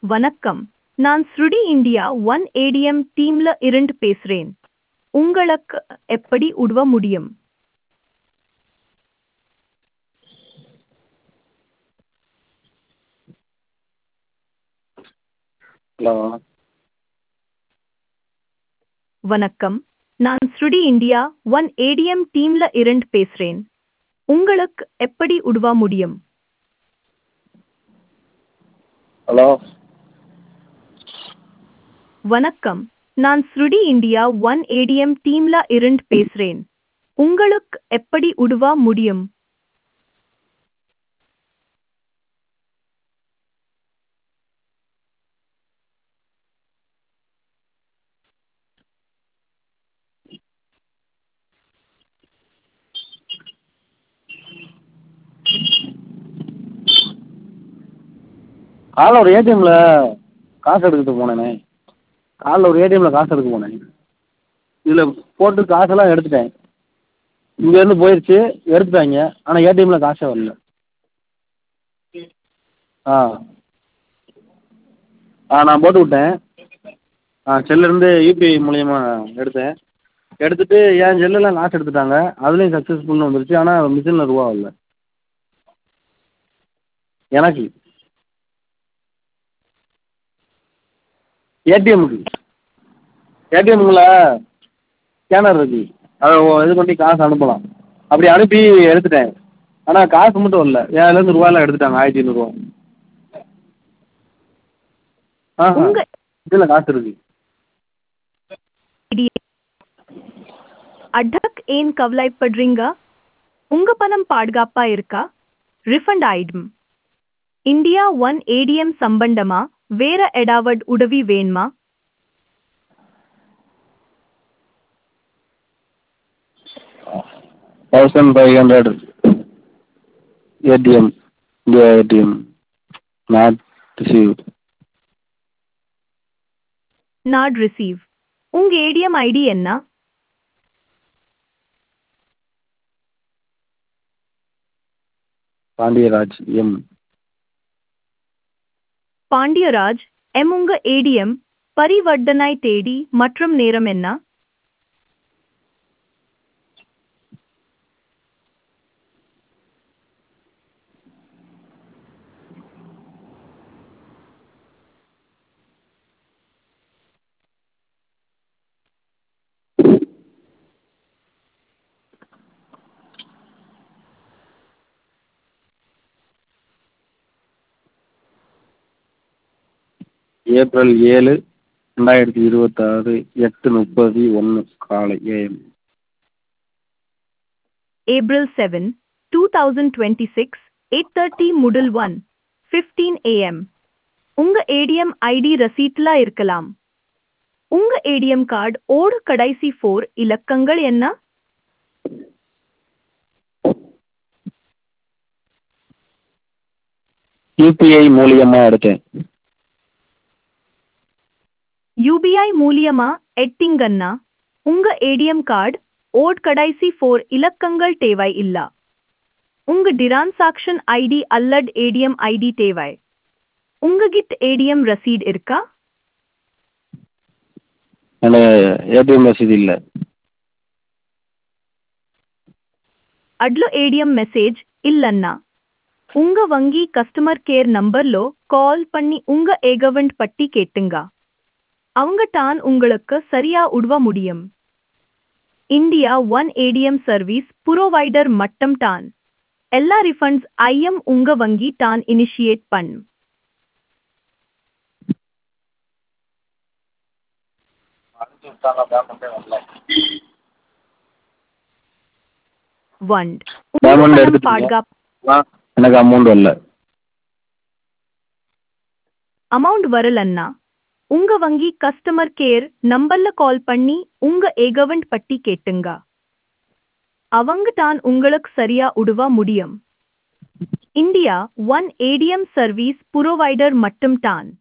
வணக்கம் நான் ஸ்ருடி இந்தியா ஒன் ஏடிஎம் டீம்ல இருந்து பேசுறேன் உங்களுக்கு எப்படி உதவ முடியும் ஹலோ வணக்கம் நான் ஸ்ருடி இந்தியா ஒன் ஏடிஎம் டீம்ல இருந்து பேசுறேன் உங்களுக்கு எப்படி உதவ முடியும் ஹலோ வணக்கம் நான் ஸ்ருடி இந்தியா ஒன் ஏடிஎம் டீம்ல இருந்து பேசுறேன் உங்களுக்கு எப்படி உதவ முடியும் காலைல ஒரு ஏடிஎம்மில் காசு எடுக்கிறதுக்கு போனேனே காலைல ஒரு ஏடிஎம்மில் காசு எடுக்க போனேன் இதில் போட்டு காசெல்லாம் எடுத்துட்டேன் இங்கேருந்து போயிடுச்சு எடுத்துட்டாங்க ஆனால் ஏடிஎம்மில் காசே வரல ஆ ஆ நான் போட்டு விட்டேன் ஆ செல்லுலேருந்து யூபிஐ மூலியமா எடுத்தேன் எடுத்துட்டு என் செல்லில் காசு எடுத்துட்டாங்க அதுலேயும் சக்ஸஸ்ஃபுல்னு வந்துருச்சு ஆனால் மிஷினில் ரூபா வரல எனக்கு ஏடிஎம்முக்கு ஏடிஎம்மில் ஸ்கேனர் இருக்கு அதை இது பண்ணி காசு அனுப்பலாம் அப்படி அனுப்பி எடுத்துட்டேன் ஆனால் காசு மட்டும் வரல என்லேருந்து ரூபாயெல்லாம் எடுத்துட்டாங்க ஆயிரத்தி ஐநூறுரூவா ஆ உங்க இதில் காசு இருக்கு அடக் ஏன் கவலைப்படுறீங்க உங்க பணம் பாதுகாப்பா இருக்கா ரிஃபண்ட் ஆயிடும் இந்தியா ஒன் ஏடிஎம் சம்பந்தமா வேற ஏதாவது உதவி வேணுமா thousand five hundred ATM India ATM not receive not receive உங்க ஏடிஎம் ஐடி என்ன பாண்டியராஜ் எம் பாண்டியராஜ் எம் உங்க ஏடிஎம் பரிவர்த்தனை தேதி மற்றும் நேரம் என்ன ஏப்ரல் ஏழு ரெண்டாயிரத்தி இருபத்தாறு எட்டு முப்பது ஒன்று காலை AM April seven two thousand twenty six eight thirty முதல் ஒன் ஃபிஃப்டீன் ஏஎம் உங்க ஏடிஎம் ஐடி ரசீட்ல இருக்கலாம் உங்க ஏடிஎம் கார்டு ஓட கடைசி ஃபோர் இலக்கங்கள் என்ன யூபிஐ மூலியமாக எடுத்தேன் யூபிஐ மூலியமா எட்டிங்கன்னா உங்க ஏடிஎம் கார்டு ஓட் கடைசி ஃபோர் இலக்கங்கள் தேவை இல்ல உங்க டிரான்சாக்ஷன் ஐடி அல்லது ஏடிஎம் ஐடி தேவை உங்ககிட்ட ஏடிஎம் ரசீட் இருக்கா எனக்கு ஏடிஎம் ரசீது இல்லை అడ్లో ఏడిఎం మెసేజ్ ఇల్లన్నా உங்க வங்கி கஸ்டமர் கேர் நம்பர்லோ கால் பண்ணி உங்க ஏகவண்ட் பட்டி கேட்டுங்க அவங்க தான் உங்களுக்கு சரியா உதவ முடியும் India one ATM service provider மட்டம் தான் எல்லா ரிஃபண்ட்ஸ் ஐஎம் உங்க வங்கி தான் இனிஷியேட் பண்ணும் வண்ட் பேமெண்ட் எடுத்துட்டீங்க பாதுகாப்பு ஆ எனக்கு அமௌண்ட் வரல அமௌண்ட் வரலன்னா உங்க வங்கி கஸ்டமர் கேர் நம்பர்ல கால் பண்ணி உங்க ஏகவண்ட் பட்டி கேட்டுங்க அவங்க தான் உங்களுக்கு சரியா உதவ முடியும் India one ATM service provider மட்டும் தான்